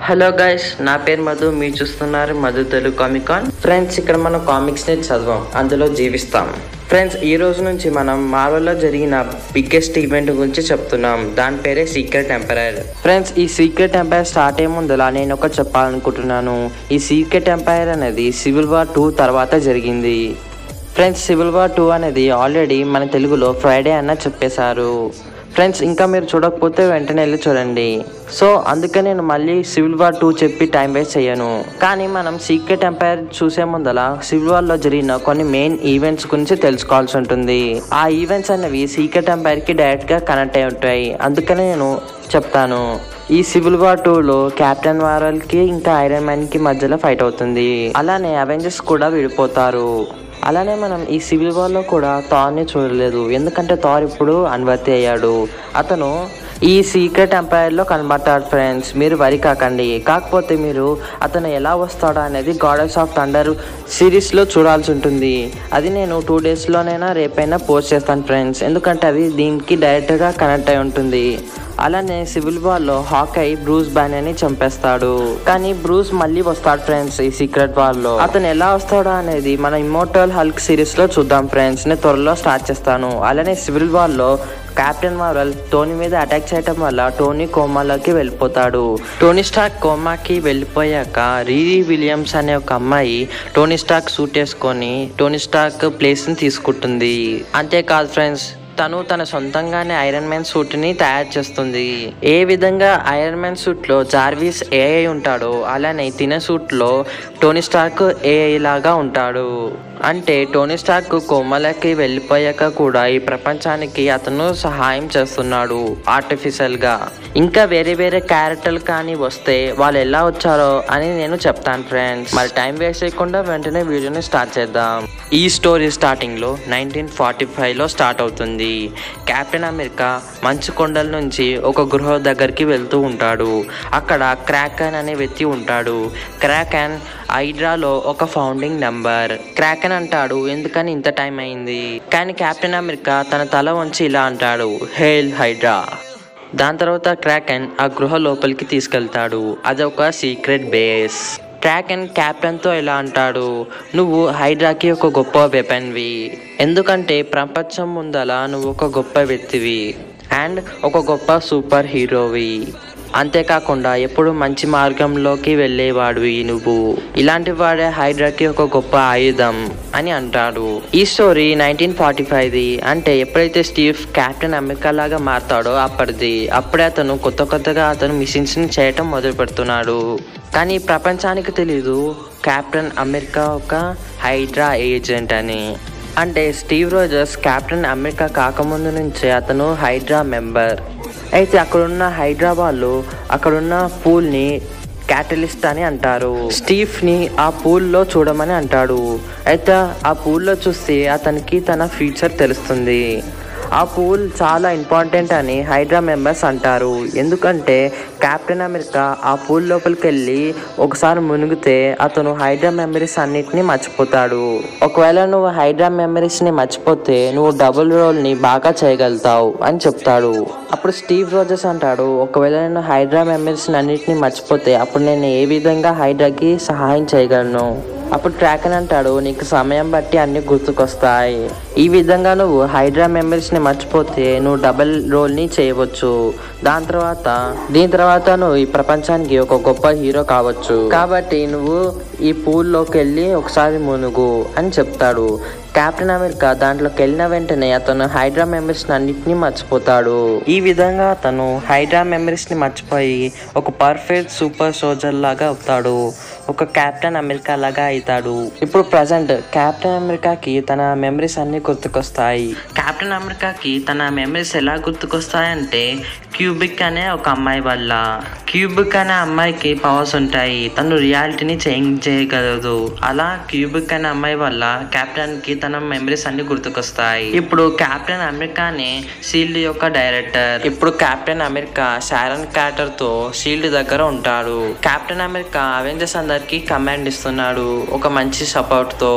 hello guys నా పేరు మధు మీరు చూస్తున్నారు మధు తెలుగు కామికాన్ ఫ్రెండ్స్ ఇక్కడ మనం కామిక్స్ ని చదవం అందులో జీవిస్తాం ఫ్రెండ్స్ ఈ రోజు నుంచి మనం మార్వల్లో జరిగిన బిగ్గెస్ట్ ఈవెంట్ గురించి చెప్తున్నాం దాని పేరే సీక్రెట్ ఎంపైర్ ఫ్రెండ్స్ ఈ సీక్రెట్ ఎంపైర్ స్టార్ట్ అయ్యే ముందులా నేను ఒకటి చెప్పాలనుకుంటున్నాను ఈ సీక్రెట్ ఎంపైర్ అనేది సివిల్ వార్ టూ తర్వాత జరిగింది ఫ్రెండ్స్ సివిల్ వార్ టూ అనేది ఆల్రెడీ మన తెలుగులో ఫ్రైడే అన్న చెప్పేశారు ఫ్రెండ్స్ ఇంకా మీరు చూడకపోతే వెంటనే వెళ్ళి చూడండి సో అందుకే నేను మళ్ళీ సివిల్ వార్ టూ చెప్పి టైం వేస్ట్ చేయను కానీ మనం సీక్రెట్ ఎంపైర్ చూసే ముందల సివిల్ వార్ లో జరిగిన కొన్ని మెయిన్ ఈవెంట్స్ గురించి తెలుసుకోవాల్సి ఉంటుంది ఆ ఈవెంట్స్ అనేవి సీక్రెట్ ఎంపైర్ కి డైరెక్ట్ గా కనెక్ట్ అయి ఉంటాయి అందుకనే నేను చెప్తాను ఈ సివిల్ వార్ టూలో కెప్టెన్ వారల్ కి ఇంకా ఐరన్ మ్యాన్ కి మధ్యలో ఫైట్ అవుతుంది అలానే అవెంజర్స్ కూడా విడిపోతారు అలానే మనం ఈ సివిల్ వార్లో కూడా థార్ని చూడలేదు ఎందుకంటే థార్ ఇప్పుడు అన్వర్తి అయ్యాడు అతను ఈ సీక్రెట్ ఎంపైర్లో కనబడతాడు ఫ్రెండ్స్ మీరు వరి కాకండి కాకపోతే మీరు అతను ఎలా వస్తాడో అనేది గాడెస్ ఆఫ్ థండర్ సిరీస్లో చూడాల్సి ఉంటుంది అది నేను టూ డేస్లోనైనా రేపైనా పోస్ట్ చేస్తాను ఫ్రెండ్స్ ఎందుకంటే అది దీనికి డైరెక్ట్గా కనెక్ట్ అయి ఉంటుంది అలానే సివిల్ వార్లో హాకై బ్రూస్ బ్యాన్ చంపేస్తాడు కానీ బ్రూస్ మళ్ళీ వస్తాడు ఫ్రెండ్స్ ఈ సీక్రెట్ వార్ లో అతను ఎలా వస్తాడో అనేది మన ఇమోటల్ హల్క్ సిరీస్ లో చూద్దాం ఫ్రెండ్స్ నేను త్వరలో స్టార్ట్ చేస్తాను అలానే సివిల్ వార్ లో కెప్టెన్ మార్వెల్ టోనీ మీద అటాక్ చేయటం వల్ల టోనీ కోమాలోకి వెళ్ళిపోతాడు టోనీ స్టాక్ కోమాకి వెళ్ళిపోయాక రీరీ విలియమ్స్ అనే ఒక అమ్మాయి టోనీ స్టాక్ సూట్ వేసుకొని టోనీ స్టాక్ ప్లేస్ ని తీసుకుంటుంది అంతేకాదు ఫ్రెండ్స్ తను తన సొంతంగానే ఐరన్ మ్యాన్ సూట్ ని తయారు చేస్తుంది ఏ విధంగా ఐరన్ మ్యాన్ సూట్ లో జార్విస్ ఏఐ ఉంటాడో అలానే తిన సూట్ లో టోనీ స్టార్క్ ఏఐ లాగా ఉంటాడు అంటే టోనీ స్టార్క్ కోమలకి వెళ్ళిపోయాక కూడా ఈ ప్రపంచానికి అతను సహాయం చేస్తున్నాడు ఆర్టిఫిషియల్ గా ఇంకా వేరే వేరే క్యారెక్టర్లు కానీ వస్తే వాళ్ళు ఎలా వచ్చారో అని నేను చెప్తాను ఫ్రెండ్స్ మరి టైం వేస్ట్ చేయకుండా వెంటనే వీడియోని స్టార్ట్ చేద్దాం ఈ స్టోరీ స్టార్టింగ్ లో నైన్టీన్ ఫార్టీ ఫైవ్ లో స్టార్ట్ అవుతుంది కెప్టెన్ అమెరికా మంచు కొండల నుంచి ఒక గృహ దగ్గరికి వెళ్తూ ఉంటాడు అక్కడ క్రాకన్ అనే వ్యక్తి ఉంటాడు క్రాకన్ హైడ్రాలో ఒక ఫౌండింగ్ నెంబర్ క్రాకన్ అంటాడు ఎందుకని ఇంత టైం అయింది కానీ కెప్టెన్ అమెరికా తన తల వంచి ఇలా అంటాడు హేల్ హైడ్రా దాని తర్వాత క్రాకన్ ఆ గృహ లోపలికి తీసుకెళ్తాడు అది ఒక సీక్రెట్ బేస్ క్రాకన్ కెప్టెన్తో ఇలా అంటాడు నువ్వు హైడ్రాకి ఒక గొప్ప వెపన్వి ఎందుకంటే ప్రపంచం ముందల నువ్వు ఒక గొప్ప వ్యక్తివి అండ్ ఒక గొప్ప సూపర్ హీరోవి అంతేకాకుండా ఎప్పుడు మంచి మార్గంలోకి వెళ్ళేవాడివి నువ్వు ఇలాంటి వాడే హైడ్రాకి ఒక గొప్ప ఆయుధం అని అంటాడు ఈ స్టోరీ నైన్టీన్ ఫార్టీ ఫైవ్ది అంటే ఎప్పుడైతే స్టీవ్ కెప్టెన్ అమెరికా లాగా మారుతాడో అప్పటిది అప్పుడే అతను కొత్త కొత్తగా అతను మిషన్స్ ని చేయటం మొదలు పెడుతున్నాడు కానీ ప్రపంచానికి తెలీదు కెప్టెన్ అమెరికా ఒక హైడ్రా ఏజెంట్ అని అంటే స్టీవ్ రోజర్స్ కెప్టెన్ అమెరికా కాకముందు నుంచే అతను హైడ్రా మెంబర్ అయితే అక్కడున్న హైదరాబాద్లో అక్కడున్న పూల్ని క్యాటలిస్ట్ అని అంటారు స్టీఫ్ ని ఆ పూల్లో చూడమని అంటాడు అయితే ఆ పూల్లో చూస్తే అతనికి తన ఫ్యూచర్ తెలుస్తుంది ఆ పూల్ చాలా ఇంపార్టెంట్ అని హైడ్రా మెంబర్స్ అంటారు ఎందుకంటే కెప్టెన్ అమెరికా ఆ పూల్ లోపలికి వెళ్ళి ఒకసారి మునిగితే అతను హైడ్రా మెమరీస్ అన్నిటిని మర్చిపోతాడు ఒకవేళ నువ్వు హైడ్రా మెమరీస్ ని మర్చిపోతే నువ్వు డబుల్ రోల్ ని బాగా చేయగలుగుతావు అని చెప్తాడు అప్పుడు స్టీవ్ రోజర్స్ అంటాడు ఒకవేళ నేను హైడ్రా మెమరీస్ అన్నిటిని మర్చిపోతే అప్పుడు నేను ఏ విధంగా హైడ్రాకి సహాయం చేయగలను అప్పుడు ట్రాకన్ అంటాడు నీకు సమయం బట్టి అన్ని గుర్తుకొస్తాయి ఈ విధంగా నువ్వు హైడ్రా మెమరీస్ ని మర్చిపోతే నువ్వు డబల్ రోల్ ని చేయవచ్చు దాని తర్వాత దీని తర్వాత నువ్వు ఈ ప్రపంచానికి ఒక గొప్ప హీరో కావచ్చు కాబట్టి నువ్వు ఈ పూల్లోకి వెళ్ళి ఒకసారి మునుగు అని చెప్తాడు కెప్టెన్ అమెరికా దాంట్లోకి వెళ్ళిన వెంటనే అతను హైడ్రా మెమరీస్ అన్నిటిని మర్చిపోతాడు ఈ విధంగా అతను హైడ్రా మెమరీస్ ని మర్చిపోయి ఒక పర్ఫెక్ట్ సూపర్ సోల్జర్ లాగా అవుతాడు ఒక కెప్టెన్ అమెరికా లాగా అవుతాడు ఇప్పుడు ప్రజెంట్ కెప్టెన్ అమెరికాకి తన మెమరీస్ అన్ని గుర్తుకొస్తాయి కెప్టెన్ అమెరికాకి తన మెమరీస్ ఎలా గుర్తుకొస్తాయంటే క్యూబిక్ అనే ఒక అమ్మాయి వల్ల క్యూబిక్ అనే అమ్మాయికి పవర్స్ ఉంటాయి తను రియాలిటీని చేంజ్ చేయగలదు అలా క్యూబిక్ అనే అమ్మాయి వల్ల కెప్టెన్ కి తన మెమరీస్ అన్ని గుర్తుకొస్తాయి ఇప్పుడు కెప్టెన్ అమెరికానే షీల్డ్ యొక్క డైరెక్టర్ ఇప్పుడు కెప్టెన్ అమెరికా శారన్ క్యాటర్ తో షీల్డ్ దగ్గర ఉంటాడు కెప్టెన్ అమెరికా అవెంజర్స్ అందరికి కమాండ్ ఇస్తున్నాడు ఒక మంచి సపోర్ట్ తో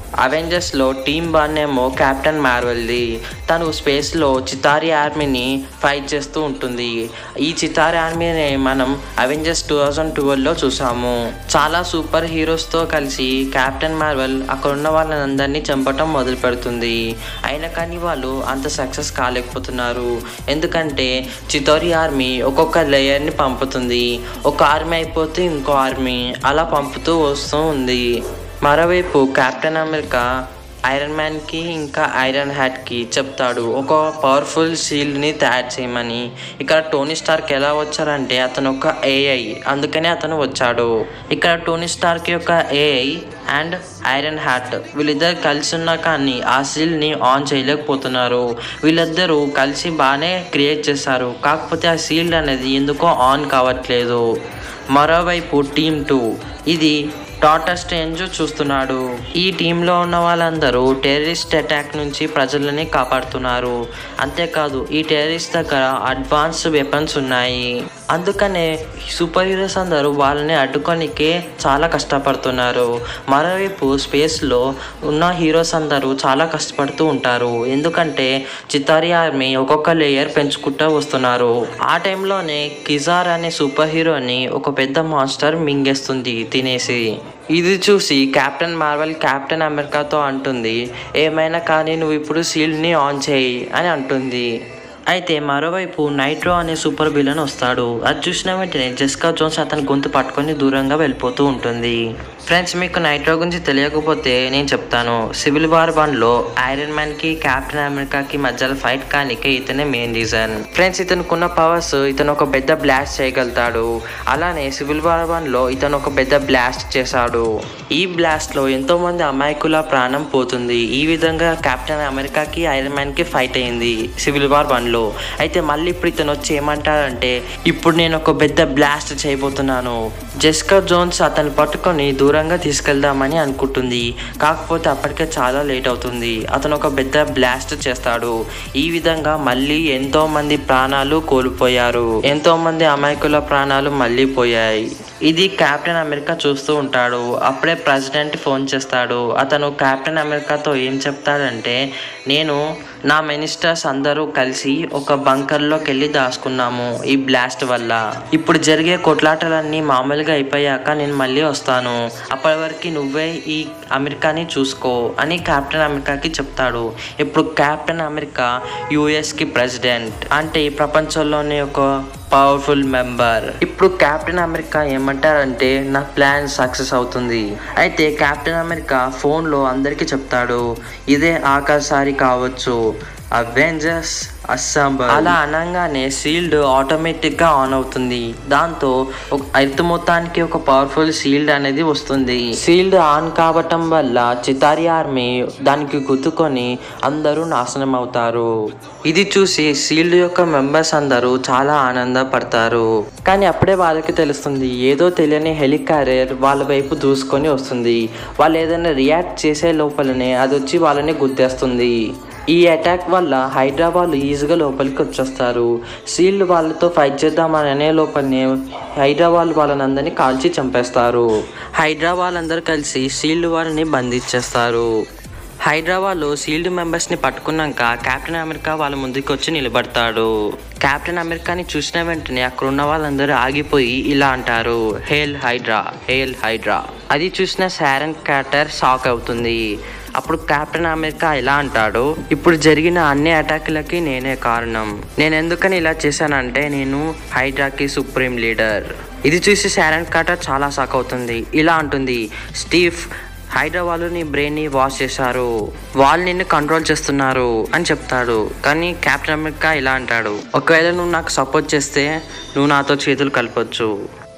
అవెంజర్స్లో టీమ్ వన్ ఏమో కెప్టెన్ మార్వెల్ది తను స్పేస్లో చితారి ఆర్మీని ఫైట్ చేస్తూ ఉంటుంది ఈ చితారి ఆర్మీని మనం అవెంజర్స్ టూ థౌజండ్ ట్వెల్వ్లో చూసాము చాలా సూపర్ హీరోస్తో కలిసి కెప్టెన్ మార్వెల్ అక్కడ ఉన్న వాళ్ళందరినీ చంపటం మొదలు పెడుతుంది అయినా కానీ వాళ్ళు అంత సక్సెస్ కాలేకపోతున్నారు ఎందుకంటే చితోరి ఆర్మీ ఒక్కొక్క లేయర్ని పంపుతుంది ఒక ఆర్మీ అయిపోతే ఇంకో ఆర్మీ అలా పంపుతూ వస్తూ ఉంది మరోవైపు కెప్టెన్ అమెరికా ఐరన్ మ్యాన్కి ఇంకా ఐరన్ హ్యాట్కి చెప్తాడు ఒక పవర్ఫుల్ షీల్డ్ని తయారు చేయమని ఇక్కడ టోనీ స్టార్క్ ఎలా వచ్చారంటే అతను ఒక ఏఐ అందుకనే అతను వచ్చాడు ఇక్కడ టోనీ స్టార్క్ యొక్క ఏఐ అండ్ ఐరన్ హ్యాట్ వీళ్ళిద్దరు కలిసి ఉన్నా కానీ ఆ సీల్డ్ని ఆన్ చేయలేకపోతున్నారు వీళ్ళిద్దరూ కలిసి బాగానే క్రియేట్ చేశారు కాకపోతే ఆ సీల్డ్ అనేది ఎందుకో ఆన్ కావట్లేదు మరోవైపు టీమ్ టూ ఇది డాటర్ స్ట్రేంజ్ చూస్తున్నాడు ఈ టీంలో ఉన్న వాళ్ళందరూ టెర్రరిస్ట్ అటాక్ నుంచి ప్రజలని కాపాడుతున్నారు అంతేకాదు ఈ టెర్రరిస్ట్ దగ్గర అడ్వాన్స్ వెపన్స్ ఉన్నాయి అందుకనే సూపర్ హీరోస్ అందరూ వాళ్ళని అడ్డుకోనికే చాలా కష్టపడుతున్నారు మరోవైపు స్పేస్లో ఉన్న హీరోస్ అందరూ చాలా కష్టపడుతూ ఉంటారు ఎందుకంటే చితారి ఆర్మీ ఒక్కొక్క లేయర్ పెంచుకుంటూ వస్తున్నారు ఆ టైంలోనే కిజార్ అనే సూపర్ హీరోని ఒక పెద్ద మాన్స్టర్ మింగేస్తుంది తినేసి ఇది చూసి కెప్టెన్ మార్వెల్ కెప్టెన్ అమెరికాతో అంటుంది ఏమైనా కానీ నువ్వు ఇప్పుడు సీల్డ్ని ఆన్ చేయి అని అంటుంది అయితే మరోవైపు నైట్రో అనే సూపర్ విలన్ వస్తాడు అది చూసిన వెంటనే జెస్కా జోన్స్ అతని గొంతు పట్టుకొని దూరంగా వెళ్ళిపోతూ ఉంటుంది ఫ్రెండ్స్ మీకు నైట్రో గురించి తెలియకపోతే నేను చెప్తాను సివిల్ వార్ వన్లో ఐరన్ మ్యాన్కి కెప్టెన్ అమెరికాకి మధ్యలో ఫైట్ కానికే ఇతనే మెయిన్ రీజన్ ఫ్రెండ్స్ ఇతనుకున్న పవర్స్ ఇతను ఒక పెద్ద బ్లాస్ట్ చేయగలుగుతాడు అలానే సివిల్ వార్ వన్లో ఇతను ఒక పెద్ద బ్లాస్ట్ చేశాడు ఈ బ్లాస్ట్లో ఎంతో మంది అమాయకుల ప్రాణం పోతుంది ఈ విధంగా కెప్టెన్ అమెరికాకి ఐరన్ మ్యాన్కి ఫైట్ అయింది సివిల్ వార్ వన్లో అయితే మళ్ళీ ఇప్పుడు ఇతను వచ్చి ఏమంటాడంటే ఇప్పుడు నేను ఒక పెద్ద బ్లాస్ట్ చేయబోతున్నాను జెస్కా జోన్స్ అతను పట్టుకొని దూరంగా తీసుకెళ్దామని అనుకుంటుంది కాకపోతే అప్పటికే చాలా లేట్ అవుతుంది అతను ఒక పెద్ద బ్లాస్ట్ చేస్తాడు ఈ విధంగా మళ్ళీ ఎంతో మంది ప్రాణాలు కోల్పోయారు ఎంతో మంది అమాయకుల ప్రాణాలు మళ్ళీ పోయాయి ఇది కెప్టెన్ అమెరికా చూస్తూ ఉంటాడు అప్పుడే ప్రెసిడెంట్ ఫోన్ చేస్తాడు అతను కెప్టెన్ అమెరికాతో ఏం చెప్తాడంటే నేను నా మినిస్టర్స్ అందరూ కలిసి ఒక బంకర్లోకి వెళ్ళి దాచుకున్నాము ఈ బ్లాస్ట్ వల్ల ఇప్పుడు జరిగే కొట్లాటలన్నీ మామూలుగా అయిపోయాక నేను మళ్ళీ వస్తాను అప్పటి వరకు నువ్వే ఈ అమెరికాని చూసుకో అని కెప్టెన్ అమెరికాకి చెప్తాడు ఇప్పుడు కెప్టెన్ అమెరికా యుఎస్కి ప్రెసిడెంట్ అంటే ఈ ప్రపంచంలోనే ఒక పవర్ఫుల్ మెంబర్ ఇప్పుడు కెప్టెన్ అమెరికా ఏమంటారంటే నా ప్లాన్ సక్సెస్ అవుతుంది అయితే కెప్టెన్ అమెరికా ఫోన్లో అందరికీ చెప్తాడు ఇదే ఆఖరిసారి కావచ్చు అవెంజర్స్ అస్సాంబల్ అలా అనగానే సీల్డ్ ఆటోమేటిక్ గా ఆన్ అవుతుంది దాంతో ఒక ఎర్త్ మొత్తానికి ఒక పవర్ఫుల్ సీల్డ్ అనేది వస్తుంది సీల్డ్ ఆన్ కావటం వల్ల చితారి ఆర్మీ దానికి గుద్దుకొని అందరూ నాశనం అవుతారు ఇది చూసి సీల్డ్ యొక్క మెంబర్స్ అందరూ చాలా ఆనందపడతారు కానీ అప్పుడే వాళ్ళకి తెలుస్తుంది ఏదో తెలియని హెలికారియర్ వాళ్ళ వైపు దూసుకొని వస్తుంది వాళ్ళు ఏదైనా రియాక్ట్ చేసే లోపలనే అది వచ్చి వాళ్ళని గుద్దేస్తుంది ఈ అటాక్ వల్ల హైడ్రా వాళ్ళు ఈజీగా లోపలికి వచ్చేస్తారు సీల్డ్ వాళ్ళతో ఫైట్ చేద్దామని అనే లోపలనే హైడ్రా వాళ్ళు వాళ్ళని కాల్చి చంపేస్తారు హైడ్రా వాళ్ళందరూ కలిసి సీల్డ్ వాళ్ళని బంధించేస్తారు హైడ్రా వాళ్ళు సీల్డ్ మెంబర్స్ని పట్టుకున్నాక కెప్టెన్ అమెరికా వాళ్ళ ముందుకు వచ్చి నిలబడతాడు కెప్టెన్ అమెరికాని చూసిన వెంటనే అక్కడ ఉన్న వాళ్ళందరూ ఆగిపోయి ఇలా అంటారు హేల్ హైడ్రా హేల్ హైడ్రా అది చూసిన శారన్ క్యాటర్ షాక్ అవుతుంది అప్పుడు కెప్టెన్ అమెరికా ఇలా అంటాడు ఇప్పుడు జరిగిన అన్ని అటాక్లకి నేనే కారణం నేను ఎందుకని ఇలా చేశానంటే నేను హైడ్రాకి సుప్రీం లీడర్ ఇది చూసి శారన్ కాటర్ చాలా షాక్ అవుతుంది ఇలా అంటుంది స్టీవ్ హైడ్రా వాళ్ళు నీ బ్రెయిన్ని వాష్ చేశారు వాళ్ళు నిన్ను కంట్రోల్ చేస్తున్నారు అని చెప్తాడు కానీ కెప్టెన్ అమెరికా ఇలా అంటాడు ఒకవేళ నువ్వు నాకు సపోర్ట్ చేస్తే నువ్వు నాతో చేతులు కలపొచ్చు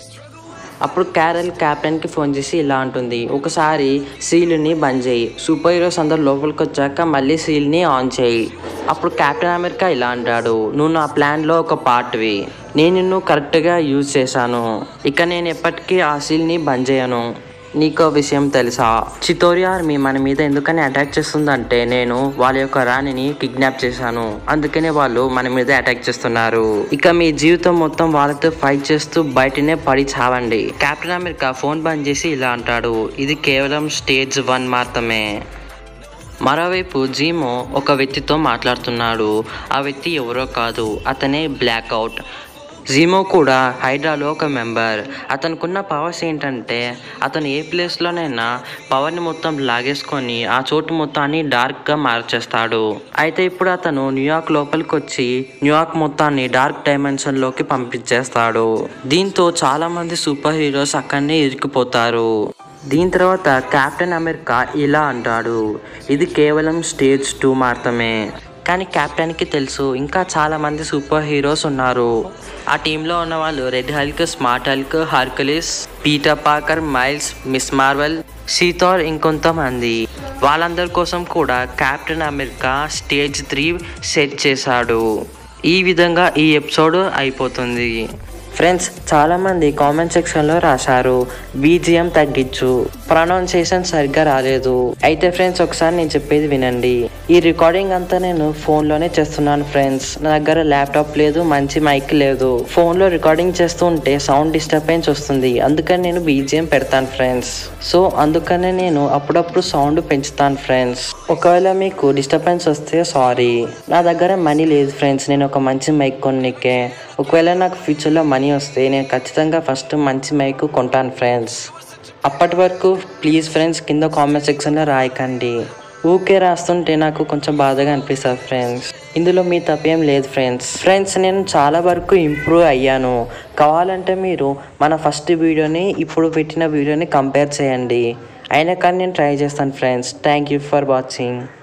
అప్పుడు క్యారల్ క్యాప్టెన్కి ఫోన్ చేసి ఇలా అంటుంది ఒకసారి సీల్ని బంద్ చేయి సూపర్ హీరోస్ అందరు లోపలికి వచ్చాక మళ్ళీ సీల్ని ఆన్ చేయి అప్పుడు కెప్టెన్ అమెరికా ఇలా అంటాడు నువ్వు నా ప్లాన్లో ఒక పార్ట్వి నేను నిన్ను కరెక్ట్గా యూజ్ చేశాను ఇక నేను ఎప్పటికీ ఆ సీల్ని బంద్ చేయను నీకో విషయం తెలుసా చితోరి ఆర్మీ మన మీద ఎందుకని అటాక్ చేస్తుందంటే నేను వాళ్ళ యొక్క రాణిని కిడ్నాప్ చేశాను అందుకనే వాళ్ళు మన మీద అటాక్ చేస్తున్నారు ఇక మీ జీవితం మొత్తం వాళ్ళతో ఫైట్ చేస్తూ బయటనే పడి చావండి కెప్టెన్ అమెరికా ఫోన్ బంద్ చేసి ఇలా అంటాడు ఇది కేవలం స్టేజ్ వన్ మాత్రమే మరోవైపు జీమో ఒక వ్యక్తితో మాట్లాడుతున్నాడు ఆ వ్యక్తి ఎవరో కాదు అతనే బ్లాక్అవుట్ జీమో కూడా హైడ్రాలో ఒక మెంబర్ అతనుకున్న పవర్స్ ఏంటంటే అతను ఏ ప్లేస్లోనైనా పవర్ని మొత్తం లాగేసుకొని ఆ చోటు మొత్తాన్ని డార్క్గా మార్చేస్తాడు అయితే ఇప్పుడు అతను న్యూయార్క్ లోపలికి వచ్చి న్యూయార్క్ మొత్తాన్ని డార్క్ డైమెన్షన్లోకి పంపించేస్తాడు దీంతో చాలామంది సూపర్ హీరోస్ అక్కడనే ఇరికిపోతారు దీని తర్వాత కెప్టెన్ అమెరికా ఇలా అంటాడు ఇది కేవలం స్టేజ్ టూ మాత్రమే కానీ కెప్టెన్కి తెలుసు ఇంకా చాలా మంది సూపర్ హీరోస్ ఉన్నారు ఆ టీంలో ఉన్న వాళ్ళు Red Hulk Smart Hulk Hercules Peter Parker Miles Miss Marvel సీతార్ ఇంకొంతమంది వాళ్ళందరి కోసం కూడా Captain America stage three set చేశాడు ఈ విధంగా ఈ ఎపిసోడ్ అయిపోతుంది ఫ్రెండ్స్ చాలామంది కామెంట్ సెక్షన్లో రాశారు బీజిఎం తగ్గించు ప్రొనౌన్సియేషన్ సరిగ్గా రాలేదు అయితే ఫ్రెండ్స్ ఒకసారి నేను చెప్పేది వినండి ఈ రికార్డింగ్ అంతా నేను ఫోన్లోనే చేస్తున్నాను ఫ్రెండ్స్ నా దగ్గర ల్యాప్టాప్ లేదు మంచి మైక్ లేదు ఫోన్లో రికార్డింగ్ చేస్తూ ఉంటే సౌండ్ డిస్టర్బెన్స్ వస్తుంది అందుకని నేను బీజిఎం పెడతాను ఫ్రెండ్స్ సో అందుకనే నేను అప్పుడప్పుడు సౌండ్ పెంచుతాను ఫ్రెండ్స్ ఒకవేళ మీకు డిస్టర్బెన్స్ వస్తే సారీ నా దగ్గర మనీ లేదు ఫ్రెండ్స్ నేను ఒక మంచి మైక్ కొన్నికే ఒకవేళ నాకు ఫ్యూచర్లో మనీ వస్తే నేను ఖచ్చితంగా ఫస్ట్ మంచి మైక్ కొంటాను ఫ్రెండ్స్ అప్పటి వరకు ప్లీజ్ ఫ్రెండ్స్ కింద కామెంట్ సెక్షన్లో రాయకండి ఊకే రాస్తుంటే నాకు కొంచెం బాధగా అనిపిస్తుంది ఫ్రెండ్స్ ఇందులో మీ తప్పేం లేదు ఫ్రెండ్స్ ఫ్రెండ్స్ నేను చాలా వరకు ఇంప్రూవ్ అయ్యాను కావాలంటే మీరు మన ఫస్ట్ వీడియోని ఇప్పుడు పెట్టిన వీడియోని కంపేర్ చేయండి అయినా కానీ నేను ట్రై చేస్తాను friends thank you for watching